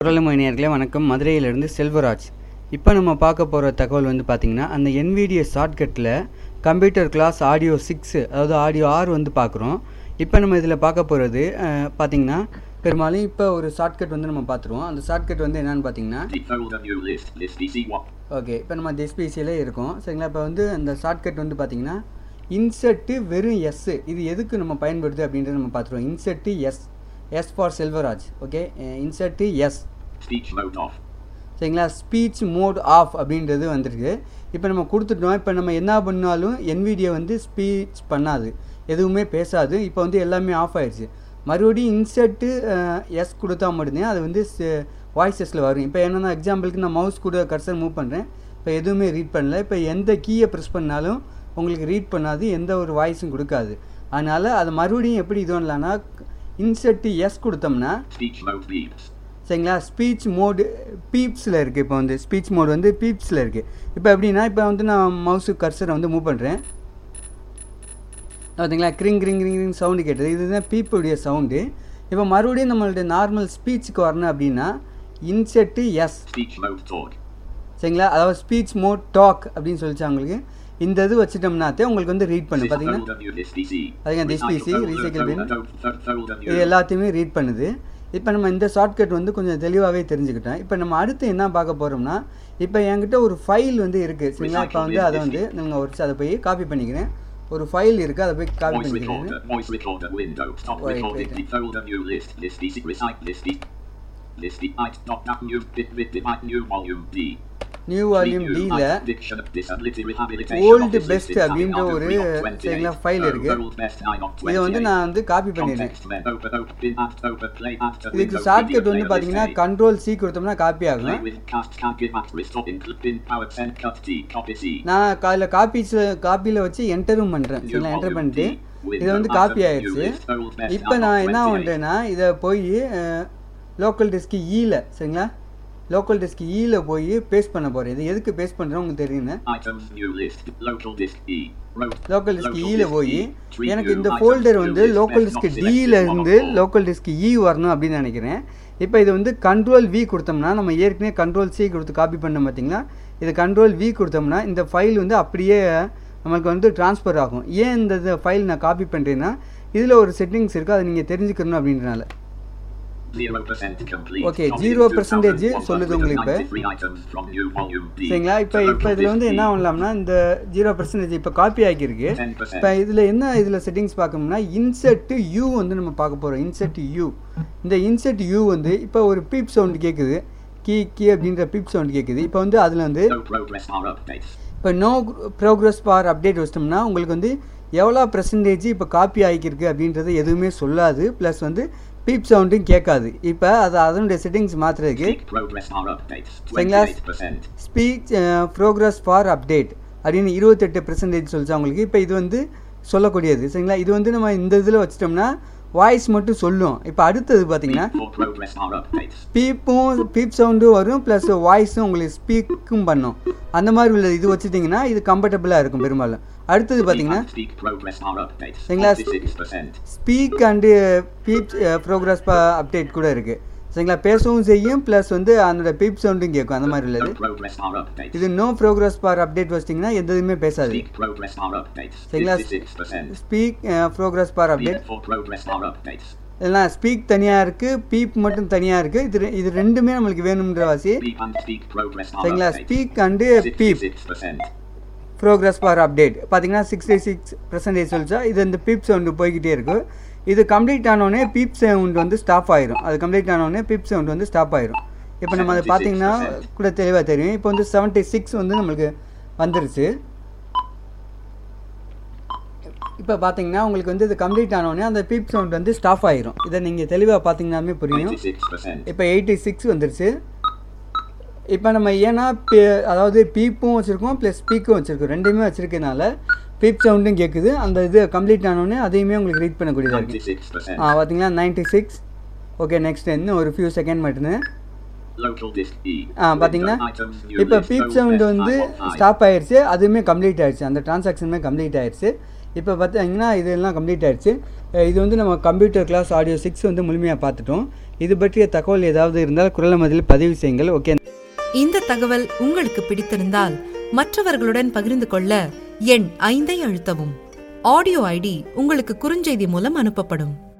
குரலமணியர்களே வணக்கம் மதுரையிலிருந்து செல்வராஜ் இப்போ நம்ம பார்க்க போகிற தகவல் வந்து பார்த்திங்கன்னா அந்த NVIDIA ஷார்ட்கட்டில் கம்ப்யூட்டர் கிளாஸ் ஆடியோ சிக்ஸு அதாவது ஆடியோ ஆறு வந்து பார்க்குறோம் இப்போ நம்ம இதில் பார்க்க போகிறது பார்த்திங்கன்னா பெரும்பாலும் இப்போ ஒரு ஷார்ட்கட் வந்து நம்ம பார்த்துருவோம் அந்த ஷார்ட்கட் வந்து என்னென்னு பார்த்தீங்கன்னா Defolder new list. List DC1. Okay இப்போ நம்ம டிஸ்பிசியில் இருக்கோம் சரிங்களா இப்போ வந்து அந்த ஷார்ட்கட் வந்து பார்த்திங்கன்னா இன்செட்டு வெறும் எஸ்ஸு இது எதுக்கு நம்ம பயன்படுது அப்படின்றத நம்ம பார்த்துருவோம் insert S S for Selvaraj okay insert S Speech mode off. சரிங்களா ஸ்பீச் மோட் ஆஃப் அப்படின்றது வந்திருக்கு இப்போ நம்ம கொடுத்துட்டோம் இப்போ நம்ம என்ன பண்ணாலும் NVIDIA வந்து ஸ்பீச் பண்ணாது எதுவுமே பேசாது இப்போ வந்து எல்லாமே ஆஃப் ஆயிடுச்சு மறுபடியும் இன்செட்டு எஸ் கொடுத்தா மட்டும்தான் அது வந்து வாய்ஸஸில் வரும் இப்போ என்னென்னா எக்ஸாம்பிளுக்கு நான் மவுஸ் கூட கர்சர் மூவ் பண்ணுறேன் இப்போ எதுவுமே ரீட் பண்ணல இப்போ எந்த கீயை ப்ரெஸ் பண்ணாலும் உங்களுக்கு ரீட் பண்ணாது எந்த ஒரு வாய்ஸும் கொடுக்காது அதனால் அது மறுபடியும் எப்படி இது பண்ணலான்னா இன்செட்டு எஸ் கொடுத்தோம்னா Speech mode beeps. சரிங்களா ஸ்பீச் மோடு பீப்ஸில் இருக்குது இப்போ வந்து ஸ்பீச் மோடு வந்து பீப்ஸில் இருக்குது இப்போ எப்படின்னா இப்போ வந்து நான் மவுஸு கர்சரை வந்து மூவ் பண்ணுறேன் பார்த்தீங்களா கிரிங் கிரிங் கிரிங் கிரிங் சவுண்டு கேட்டது இதுதான் பீப்புடைய சவுண்டு இப்போ மறுபடியும் நம்மளுடைய நார்மல் ஸ்பீச்சுக்கு வரணும் அப்படின்னா insert S Speech mode talk. சரிங்களா அதாவது ஸ்பீச் மோட் டாக் அப்படின்னு சொல்லிச்சு அவங்களுக்கு இந்த இது வச்சுட்டோம்னாத்தே உங்களுக்கு வந்து ரீட் பண்ணும் Sys பார்த்தீங்கன்னா folder new list DC. அதுங்க this Recycle PC, folder, recycle bin. folder, folder, folder new. இது எல்லாத்தையுமே ரீட் பண்ணுது இப்போ நம்ம இந்த ஷார்ட்கட் வந்து கொஞ்சம் தெளிவாகவே தெரிஞ்சுக்கிட்டோம் இப்போ நம்ம அடுத்து என்ன பார்க்க போகிறோம்னா இப்போ என்கிட்ட ஒரு ஃபைல் வந்து இருக்குது சரிங்களா இப்போ வந்து அதை வந்து நீங்கள் ஒரு அதை போய் காப்பி பண்ணிக்கிறேன் ஒரு ஃபைல் இருக்குது அதை போய் காப்பி Voice பண்ணிக்கிறேன் recorder. Voice recorder window. Stop Wait, recording. wait. Defolder new list. List DC. Recycle list D. List D. It. Dot. Dot. New. Bit. Bit. Divide. New volume D. New volume New. டியில் It. Diction of disability rehabilitation. Old Office best listed. அப்படின்ற Out of ஒரு three of 28. சரிங்களா file Oh, இருக்கு. Old best nine of இதை வந்து 28. நான் வந்து copy பண்ணிடுறேன் Context menu. Open. Open. Bin. Act. Open. Play. Act. இதுக்கு Window. ஷார்ட்கட் Video வந்து player பார்த்தீங்கன்னா list A. கண்ட்ரோல் சி கொடுத்தோம்னா காப்பி Play ஆகும் with cast can't give back restore include bin power send cut T copy C. நான் காலையில் காப்பீஸில் காப்பியில் வச்சு என்டரும் பண்ணுறேன் சரிங்களா என்டர் பண்ணிட்டு இது வந்து காப்பி ஆயிடுச்சு இப்போ நான் என்ன பண்ணுறேன்னா இதை போய் லோக்கல் டிஸ்க் ஈல சரிங்களா லோக்கல் டிஸ்க் ஈல போய் பேஸ்ட் பண்ண போகிறேன் இது எதுக்கு பேஸ்ட் பண்ணுறோம் உங்களுக்கு தெரியுங்க Items new list local disk E. Wrote- local disk local ஈல disk போய் E. Treat எனக்கு new இந்த items ஃபோல்டர் new வந்து list local best disk not டியில் selected இருந்து one of all. Local disk E வரணும் அப்படின்னு நினைக்கிறேன் இப்போ இது வந்து கண்ட்ரோல் வி கொடுத்தோம்னா நம்ம ஏற்கனவே கண்ட்ரோல் சி கொடுத்து காப்பி பண்ணோம் பார்த்தீங்களா இது கண்ட்ரோல் வி கொடுத்தோம்னா இந்த ஃபைல் வந்து அப்படியே நமக்கு வந்து ட்ரான்ஸ்ஃபர் ஆகும் ஏன் இந்த ஃபைல் நான் காப்பி பண்ணுறேன்னா இதில் ஒரு செட்டிங்ஸ் இருக்குது அதை நீங்கள் தெரிஞ்சுக்கணும் அப்படின்றனால 0% complete. Okay, Top 0% 2000 சொல்லுது உங்களுக்கு இப்ப. 93 items from new volume D. சரிங்களா இப்போ The இப்போ local இதில் வந்து disk என்ன E. பண்ணலாம்னா இந்த ஜீரோ பர்சன்டேஜ் இப்போ காப்பி ஆகியிருக்கு 10%. இப்போ இதில் என்ன இதில் செட்டிங்ஸ் பார்க்கணும்னா இன்செட் யூ வந்து நம்ம பார்க்க போகிறோம் இன்செட் யூ இந்த இன்செட் யூ வந்து இப்போ ஒரு பீப் சவுண்ட் கேட்குது கீ கீ அப்படின்ற பீப் சவுண்ட் கேட்குது இப்போ வந்து அதில் வந்து No progress or updates. இப்போ நோ ப்ரோக்ரஸ் பார் அப்டேட் வச்சிட்டோம்னா உங்களுக்கு வந்து எவ்வளோ பர்சன்டேஜ் இப்போ காப்பி ஆகிக்கிருக்கு அப்படின்றது எதுவுமே சொல்லாது ப்ளஸ் வந்து பீப் சவுண்டும் கேட்காது இப்போ அது அதனுடைய செட்டிங்ஸ் மாற்றுறதுக்கு Speak progress or updates. சரிங்களா? 28%. ஸ்பீச் ப்ரோக்ரஸ் ஃபார் அப்டேட் அப்படின்னு இருபத்தெட்டு பெர்சன்டேஜ் சொல்லிச்சு அவங்களுக்கு இப்போ இது வந்து சொல்லக்கூடியது சரிங்களா இது வந்து நம்ம இந்த இதில் வச்சிட்டோம்னா வாய்ஸ் மட்டும் சொல்லும் இப்போ அடுத்தது பார்த்தீங்கன்னா Speak for progress or updates. பீப்பும் பீப் சவுண்டும் வரும் ப்ளஸ் வாய்ஸும் உங்களுக்கு ஸ்பீக்கும் பண்ணும் அந்த மாதிரி உள்ள இது வச்சுட்டிங்கன்னா இது கம்ஃபர்டபுளாக இருக்கும் பெரும்பாலும் அடுத்தது பார்த்தீங்கன்னா Speak progress or updates. சரிங்களா? 46%. Speak and beep progress update கூட இருக்குது சரிங்களா பேசவும் செய்யும் ப்ளஸ் வந்து அதனோட பீப் சவுண்டும் கேட்கும் அந்த மாதிரி உள்ளது No progress or updates. இது நோ ப்ரோக்ரஸ் பார் அப்டேட் வச்சிட்டிங்கன்னா எந்த இதுவுமே பேசாது Speak progress or updates. சரிங்களா? 56%. Speak progress bar update Speak for progress or updates. இல்லைனா ஸ்பீக் தனியாக இருக்குது பீப் மட்டும் தனியாக இருக்குது இது ரெ- இது ரெண்டுமே நம்மளுக்கு வேணுன்ற வாசி Speak and speak progress or சரிங்களா updates. Speak and beep 66%. Progress bar update பார்த்தீங்கன்னா சிக்ஸ்டி சிக்ஸ் பர்சன்டேஜ் சொல்லிச்சா இது இந்த பீப் சவுண்டு போய்கிட்டே இருக்கும் இது கம்ப்ளீட் ஆனோடனே பீப் சவுண்ட் வந்து ஸ்டாப் ஆயிரும் அது கம்ப்ளீட் ஆனோடனே பீப் சவுண்ட் வந்து ஸ்டாப் ஆயிரும் இப்போ நம்ம அதை பார்த்தீங்கன்னா 76%. கூட தெளிவாக தெரியும் இப்போ வந்து செவன்ட்டி சிக்ஸ் வந்து நம்மளுக்கு வந்துருச்சு இப்போ பார்த்தீங்கன்னா உங்களுக்கு வந்து இது கம்ப்ளீட் ஆனோடனே அந்த பீப் சவுண்ட் வந்து ஸ்டாப் ஆயிரும் இதை நீங்கள் தெளிவாக பார்த்தீங்கன்னாமே புரியும் 86%. இப்போ எயிட்டி சிக்ஸ் வந்துருச்சு இப்போ நம்ம ஏன்னா பே- அதாவது பீப்பும் வச்சுருக்கோம் ப்ளஸ் ஸ்பீக்கும் வச்சுருக்கோம் ரெண்டுமே வச்சுருக்கனால பீப் சவுண்டும் கேட்குது அந்த இது கம்ப்ளீட் ஆனோடனே அதையுமே உங்களுக்கு ரீட் பண்ணக்கூடியதாக இருக்குது 96%. ஆ பார்த்தீங்களா நைன்ட்டி சிக்ஸ் ஓகே நெக்ஸ்ட் இன்னும் ஒரு ஃபியூ செகண்ட் மட்டும்தான் Local disk E. ஆ பார்த்தீங்கன்னா Window items new இப்போ list beep O sound best வந்து 515. ஸ்டாப் ஆயிடுச்சு அதுவுமே கம்ப்ளீட் ஆயிடுச்சு அந்த டிரான்சாக்ஷனுமே கம்ப்ளீட் ஆயிடுச்சு இப்போ பார்த்தீங்கன்னா இதெல்லாம் கம்ப்ளீட் ஆயிடுச்சு அஹ் இது வந்து நம்ம கம்ப்யூட்டர் கிளாஸ் ஆடியோ சிக்ஸ் வந்து முழுமையாக பார்த்துட்டோம் இது பற்றிய தகவல் ஏதாவது இருந்தால் குரல் மதில் பதிவு செய்யுங்கள் ஓகே இந்த தகவல் உங்களுக்கு பிடித்திருந்தால் மற்றவர்களுடன் பகிர்ந்து கொள்ள எண் ஐந்தை அழுத்தவும் ஆடியோ ஐடி உங்களுக்கு குறுஞ்செய்தி மூலம் அனுப்பப்படும்